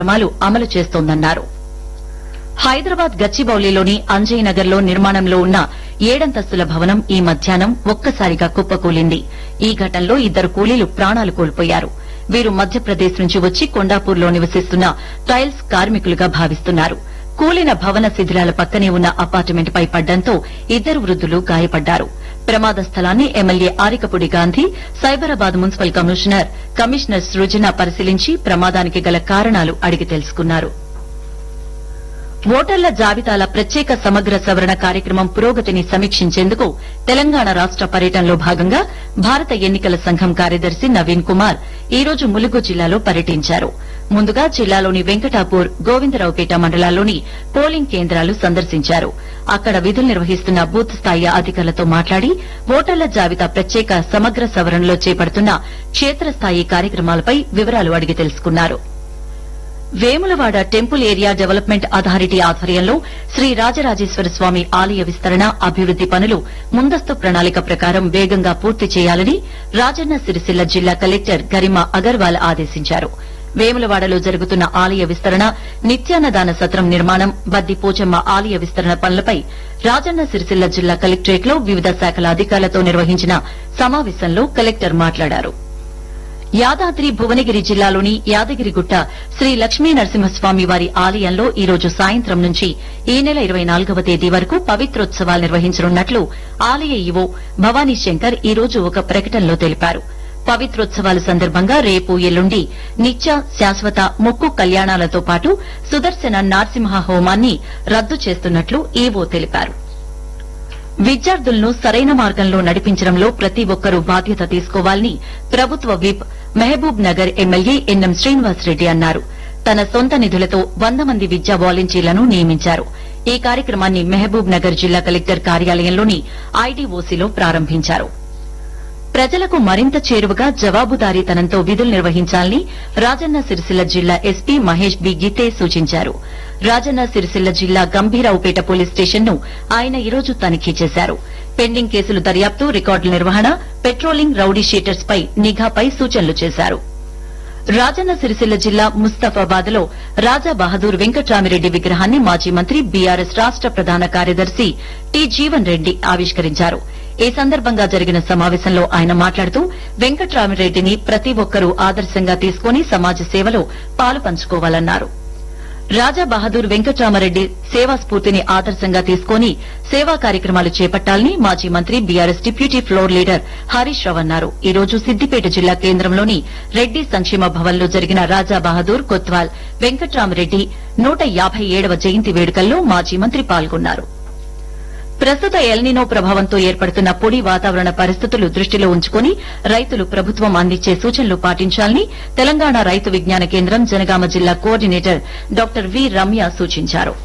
కార్యక్రమాలు అమలు చేస్తోందన్నారు హైదరాబాద్ గచ్చిబౌలిలోని అంజయ్ నగర్ లో నిర్మాణంలో ఉన్న ఏడంతస్తుల భవనం ఈ మధ్యాహ్నం ఒక్కసారిగా కుప్పకూలింది ఈ ఘటనలో ఇద్దరు కూలీలు ప్రాణాలు కోల్పోయారు వీరు మధ్యప్రదేశ్ నుంచి వచ్చి కొండాపూర్లో నివసిస్తున్న టైల్స్ కార్మికులుగా భావిస్తున్నారు కూలిన భవన శిథిలాల పక్కనే ఉన్న అపార్ట్మెంట్ పై పడ్డంతో ఇద్దరు వృద్ధులు గాయపడ్డారు ప్రమాద స్థలాన్ని MLA Arikepudi Gandhi Cyberabad municipal commissioner commissioner Srujana పరిశీలించి ప్రమాదానికి గల కారణాలు అడిగి తెలుసుకున్నారు ఓటర్ల జాబితాల ప్రత్యేక సమగ్ర సవరణ కార్యక్రమం పురోగతిని సమీక్షించేందుకు తెలంగాణ రాష్ట పర్యటనలో భాగంగా భారత ఎన్నికల సంఘం కార్యదర్శి నవీన్ కుమార్ ఈ రోజు ములుగు జిల్లాలో పర్యటించారు ముందుగా జిల్లాలోని వెంకటాపూర్ గోవిందరావుపేట మండలాల్లోని పోలింగ్ కేంద్రాలు సందర్శించారు అక్కడ విధులు నిర్వహిస్తున్న బూత్ స్థాయి అధికారులతో మాట్లాడి ఓటర్ల జాబితా ప్రత్యేక సమగ్ర సవరణలో చేపడుతున్న క్షేత్రస్థాయి కార్యక్రమాలపై వివరాలు అడిగి తెలుసుకున్నారు Vemulawada temple area development authority ఆధ్వర్యంలో శ్రీ రాజరాజేశ్వర స్వామి ఆలయ విస్తరణ అభివృద్ది పనులు ముందస్తు ప్రణాళిక ప్రకారం వేగంగా పూర్తి చేయాలని రాజన్న సిరిసిల్ల జిల్లా కలెక్టర్ గరిమా అగర్వాల్ ఆదేశించారు వేములవాడలో జరుగుతున్న ఆలయ విస్తరణ నిత్యాన్నదాన సత్రం నిర్మాణం బద్ది పోచమ్మ ఆలయ విస్తరణ పనులపై రాజన్న సిరిసిల్ల జిల్లా కలెక్టరేట్లో వివిధ శాఖల అధికారులతో నిర్వహించిన సమావేశంలో కలెక్టర్ మాట్లాడారు యాదాద్రి భువనగిరి జిల్లాలోని యాదగిరిగుట్ట శ్రీ లక్ష్మీ నరసింహస్వామి వారి ఆలయంలో ఈ రోజు సాయంత్రం నుంచి ఈ నెల ఇరవై నాలుగవ తేదీ వరకు పవిత్రోత్సవాలు నిర్వహించనున్నట్లు ఆలయ ఈవో భవానీ శంకర్ ఈ రోజు ఒక ప్రకటనలో తెలిపారు పవిత్రోత్సవాల సందర్భంగా రేపు ఎల్లుండి నిత్య శాశ్వత మొక్కు కళ్యాణాలతో పాటు సుదర్శన నారసింహ హోమాన్ని రద్దు చేస్తున్నట్లు ఈవో తెలిపారు విద్యార్థులను సరైన మార్గంలో నడిపించడంలో ప్రతి ఒక్కరూ బాధ్యత తీసుకోవాలని ప్రభుత్వ whip Mahabub Nagar MLA NM Srinivasa Reddy అన్నారు తన సొంత నిధులతో వంద మంది విద్యా వాలంటీర్లను నియమించారు ఈ కార్యక్రమాన్ని మహబూబ్ నగర్ జిల్లా కలెక్టర్ కార్యాలయంలోని ఐడీఓసీలో ప్రారంభించారు ప్రజలకు మరింత చేరువగా జవాబుదారీతనంతో విధులు నిర్వహించాలని రాజన్న సిరిసిల్ల జిల్లా ఎస్పీ మహేష్ బి గీతే సూచించారు రాజన్న సిరిసిల్ల జిల్లా గంభీరావుపేట పోలీస్ స్టేషన్ ను ఆయన ఈ రోజు తనిఖీ చేశారు పెండింగ్ కేసులు దర్యాప్తు రికార్డుల నిర్వహణ పెట్రోలింగ్ రౌడీ షీటర్స్ పై నిఘాపై సూచనలు చేశారు రాజన్న సిరిసిల్ల జిల్లా ముస్తఫాబాద్ లో రాజా బహదూర్ వెంకట్రామిరెడ్డి విగ్రహాన్ని మాజీ మంత్రి బీఆర్ఎస్ రాష్ట ప్రధాన కార్యదర్శి టి జీవన్ రెడ్డి ఆవిష్కరించారు ఈ సందర్భంగా జరిగిన సమావేశంలో ఆయన మాట్లాడుతూ వెంకట్రామిరెడ్డిని ప్రతి ఒక్కరూ ఆదర్శంగా తీసుకుని సమాజ సేవలో పాలు పంచుకోవాలన్నారు రాజా బహదూర్ వెంకట్రామరెడ్డి సేవా స్ఫూర్తిని ఆదర్శంగా తీసుకుని సేవా కార్యక్రమాలు చేపట్టాలని మాజీ మంత్రి BRS deputy floor leader Harish Rao అన్నారు ఈ రోజు సిద్దిపేట జిల్లా కేంద్రంలోని రెడ్డి సంక్షేమ భవన్లో జరిగిన రాజా బహదూర్ కొత్వాల్ వెంకట్రామరెడ్డి నూట యాభై ఏడవ జయంతి వేడుకల్లో మాజీ మంత్రి పాల్గొన్నారు ప్రస్తుత ఎల్నినో ప్రభావంతో ఏర్పడుతున్న పొడి వాతావరణ పరిస్థితులు దృష్టిలో ఉంచుకుని రైతులు ప్రభుత్వం అందించే సూచనలు పాటించాలని తెలంగాణ రైతు విజ్ఞాన కేంద్రం జనగామ జిల్లా కోఆర్డినేటర్ డాక్టర్ వి రమ్య సూచించారు